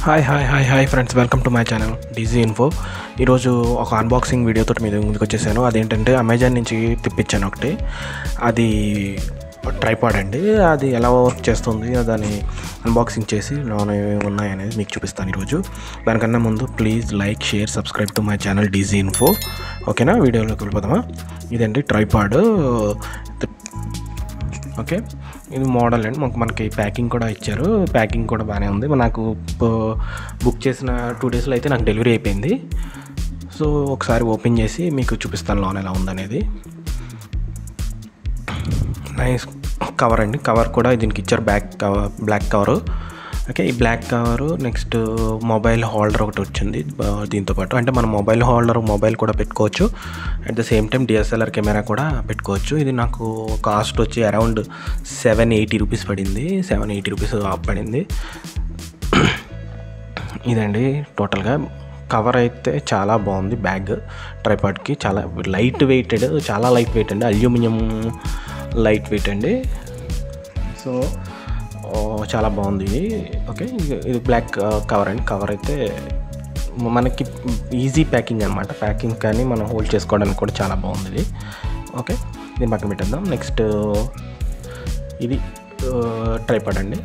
hi hi hi hi friends welcome to my channel DG info ఈరోజు ఒక unboxing వీడియోతో మీ ముందుకు వచ్చేసాను అదేంటంటే అమెజాన్ నుంచి తెప్పించాను ఒకటి అది ట్రైపాడ్ అండి అది ఎలా వర్క్ చేస్తుంది దాన్ని అన్బాక్సింగ్ చేసి లోన ఏమేమి ఉన్నాయనేది మీకు చూపిస్తాను ఈరోజు దానికన్నా ముందు please like share subscribe to my channel DG info ఓకేనా వీడియోలోకి వెళ్ళిపోదామా ఇదండి ట్రైపాడ్ ఓకే ఇది మోడల్ అండి మాకు మనకి ప్యాకింగ్ కూడా ఇచ్చారు ప్యాకింగ్ కూడా బాగానే ఉంది నాకు బు- బుక్ చేసిన టూ డేస్లో అయితే నాకు డెలివరీ అయిపోయింది సో ఒకసారి ఓపెన్ చేసి మీకు చూపిస్తాను లోన్ ఎలా ఉందనేది నైస్ కవర్ అండి కవర్ కూడా దీనికి ఇచ్చారు back cover black cover okay ఈ black cover next mobile holder ఒకటి వచ్చింది బ- దీంతో పాటు అంటే మనం మొబైల్ హోల్డర్ మొబైల్ కూడా పెట్టుకోవచ్చు at the same time DSLR camera కూడా పెట్టుకోవచ్చు ఇది నాకు కాస్ట్ వచ్చి అరౌండ్ సెవెన్ ఎయిటీ రూపీస్ పడింది సెవెన్ ఎయిటీ రూపీస్ పడింది ఇదండి టోటల్గా కవర్ అయితే చాలా బాగుంది బ్యాగ్ ట్రైపాడ్కి చాలా లైట్ వెయిటెడ్ చాలా లైట్ వెయిట్ అండి అల్యూమినియం లైట్ వెయిట్ అండి సో ఓ, చాలా బాగుంది ఇది ఓకే ఇది- ఇది బ్లాక్ కవర్ అండి కవర్ అయితే మనకి ఈజీ ప్యాకింగ్ అనమాట ప్యాకింగ్ కానీ మనం హోల్డ్ చేసుకోవడానికి కూడా చాలా బాగుంది ఇది ఓకే దీన్ని పక్కన పెట్టేద్దాం నెక్స్ట్ ఇది ట్రైపాడ్ అండి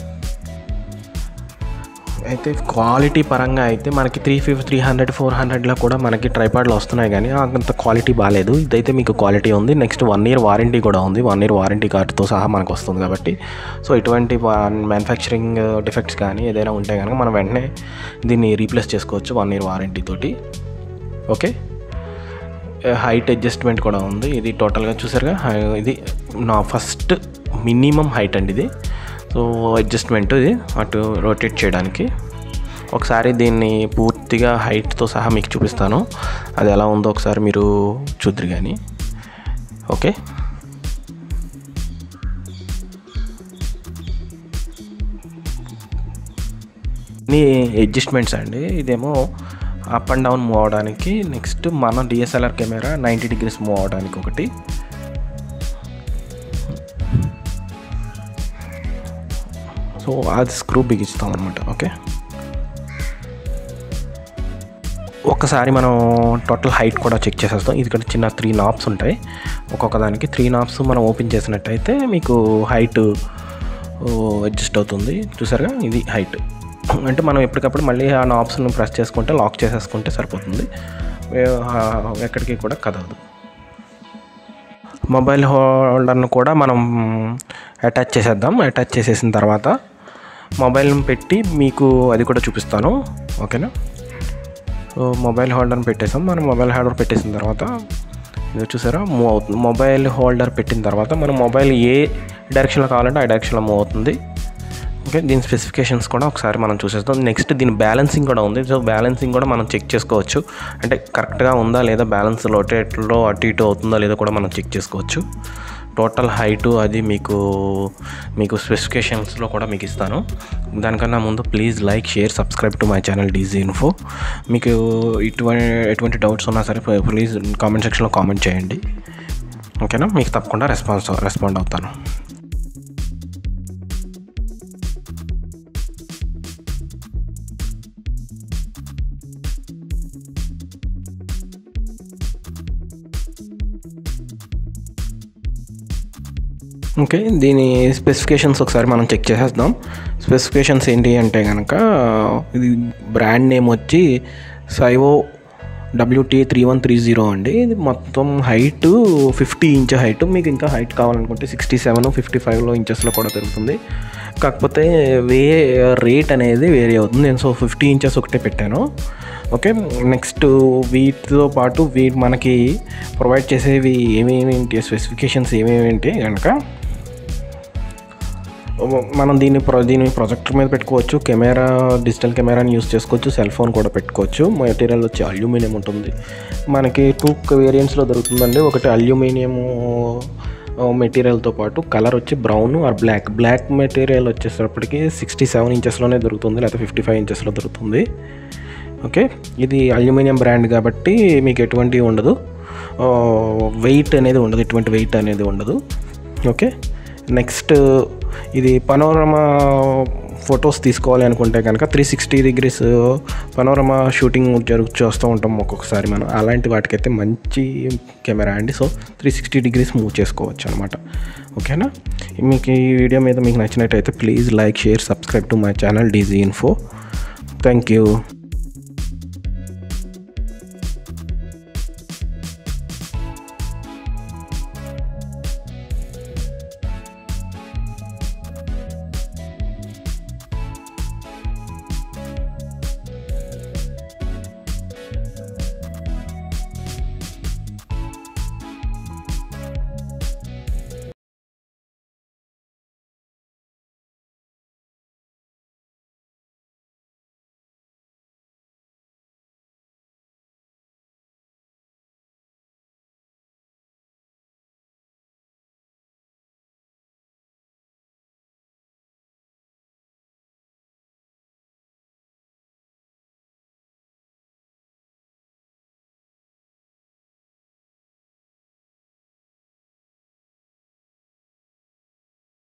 అయితే క్వాలిటీ పరంగా అయితే మనకి three fifty three hundred four హండ్రెడ్లో కూడా మనకి ట్రైపాడ్లు వస్తున్నాయి కానీ అంత క్వాలిటీ బాగాలేదు ఇదైతే మీకు క్వాలిటీ ఉంది నెక్స్ట్ వన్ ఇయర్ వారంటీ కూడా ఉంది వన్ ఇయర్ వారంటీ కార్డుతో సహా మనకు వస్తుంది కాబట్టి సో ఇటువంటి మ్యానుఫ్యాక్చరింగ్ డిఫెక్ట్స్ కానీ ఏదైనా ఉంటే కనుక మనం వెంటనే దీన్ని రీప్లేస్ చేసుకోవచ్చు వన్ ఇయర్ వారంటీ తోటి ఓకే హైట్ అడ్జస్ట్మెంట్ కూడా ఉంది ఇది టోటల్గా చూసారుగా హై- ఇది నా ఫస్ట్ మినిమం హైట్ అండి ఇది సో అడ్జస్ట్మెంట్ ఇది అటు రొటేట్ చేయడానికి ఒకసారి దీన్ని పూర్తిగా హైట్తో సహా మీకు చూపిస్తాను అది ఎలా ఉందో ఒకసారి మీరు చూద్దరు కానీ ఓకే ఇన్ని అడ్జస్ట్మెంట్స్ అండి ఇదేమో అప్ అండ్ డౌన్ మూవ్ అవడానికి నెక్స్ట్ మన DSLR camera ninety degrees move అవడానికి ఒకటి సో అది స్క్రూ బిగిస్తాం అనమాట ఓకే ఒక్కసారి మనం టోటల్ హైట్ కూడా చెక్ చేసేస్తాం ఇది ఇక్కడ చిన్న త్రీ నాబ్స్ ఉంటాయి ఒక్కొక్క దానికి త్రీ నాబ్స్ మనం ఓపెన్ చేసినట్టయితే మీకు హైట్ అడ్జస్ట్ అవుతుంది చూసారుగా ఇది హైట్ అంటే మనం ఎప్పటికప్పుడు మళ్ళీ ఆ నాబ్స్ని ప్రెస్ చేసుకుంటే లాక్ చేసేసుకుంటే సరిపోతుంది ఏ- ఆ, ఎక్కడికి కూడా కదలదు మొబైల్ హోల్డర్ను కూడా మనం అటాచ్ చేసేద్దాం అటాచ్ చేసేసిన తర్వాత మొబైల్ని పెట్టి మీకు అది కూడా చూపిస్తాను ఓకేనా సో మొబైల్ హోల్డర్ని పెట్టేసాం మనం మొబైల్ హోల్డర్ పెట్టేసిన తర్వాత ఇది చూసారా మూవ్ అవుతుంది మొబైల్ హోల్డర్ పెట్టిన తర్వాత మనం మొబైల్ ఏ డైరెక్షన్లో కావాలంటే ఆ డైరెక్షన్లో మూవ్ అవుతుంది ఓకే దీని స్పెసిఫికేషన్స్ కూడా ఒకసారి మనం చూసేస్తాం నెక్స్ట్ దీని బ్యాలెన్సింగ్ కూడా ఉంది సో బ్యాలెన్సింగ్ కూడా మనం చెక్ చేసుకోవచ్చు అంటే కరెక్ట్గా ఉందా లేదా బ్యాలెన్స్ రొటేట్లో అటు ఇటు అవుతుందా లేదా కూడా మనం చెక్ చేసుకోవచ్చు టోటల్ హైటు అది మీకు మీకు స్పెసిఫికేషన్స్లో కూడా మీకు ఇస్తాను దానికన్నా ముందు please like share subscribe to my channel DG info మీకు ఇటువంటి ఎటువంటి డౌట్స్ ఉన్నా సరే ప్లీజ్ కామెంట్ సెక్షన్లో కామెంట్ చేయండి ఓకేనా మీకు తప్పకుండా రెస్పాన్స్ రెస్పాండ్ అవుతాను ఓకే దీని స్పెసిఫికేషన్స్ ఒకసారి మనం చెక్ చేసేద్దాం స్పెసిఫికేషన్స్ ఏంటి అంటే కనుక ఇది బ్రాండ్ నేమ్ వచ్చి సైవో WT three one three zero అండి ఇది మొత్తం హైట్ ఫిఫ్టీ ఇంచ్ హైట్ మీకు ఇంకా హైట్ కావాలనుకుంటే సిక్స్టీ సెవెన్ ఫిఫ్టీ ఫైవ్లో ఇంచెస్లో కూడా దొరుకుతుంది కాకపోతే వే రేట్ అనేది వేరే అవుతుంది నేను సో ఫిఫ్టీ ఇంచెస్ ఒకటే పెట్టాను ఓకే నెక్స్ట్ వీటితో పాటు వీ మనకి ప్రొవైడ్ చేసేవి ఏమేమి ఏంటి స్పెసిఫికేషన్స్ ఏమేమి ఏంటి కనుక మనం దీన్ని ప్రొ దీన్ని ప్రొజెక్టర్ మీద పెట్టుకోవచ్చు కెమెరా డిజిటల్ కెమెరాని యూస్ చేసుకోవచ్చు సెల్ ఫోన్ కూడా పెట్టుకోవచ్చు మెటీరియల్ వచ్చి అల్యూమినియం ఉంటుంది మనకి టూ వేరియంట్స్లో దొరుకుతుందండి ఒకటి అల్యూమినియం మెటీరియల్తో పాటు కలర్ వచ్చి brown or black black material వచ్చేటప్పటికి సిక్స్టీ సెవెన్ ఇంచెస్లోనే దొరుకుతుంది లేకపోతే ఫిఫ్టీ ఫైవ్ ఇంచెస్లో దొరుకుతుంది ఓకే ఇది అల్యూమినియం బ్రాండ్ కాబట్టి మీకు ఎటువంటి ఉండదు వెయిట్ అనేది ఉండదు ఎటువంటి వెయిట్ అనేది ఉండదు ఓకే నెక్స్ట్ ఇది పనోరమా ఫొటోస్ తీసుకోవాలి అనుకుంటే కనుక three sixty degrees panorama shooting జరుగు చేస్తూ ఉంటాం ఒక్కొక్కసారి మనం అలాంటి వాటికైతే మంచి కెమెరా అండి so three sixty degrees move చేసుకోవచ్చు అనమాట ఓకేనా మీకు ఈ వీడియో మీద మీకు నచ్చినట్టయితే please like share subscribe to my channel DG info thank you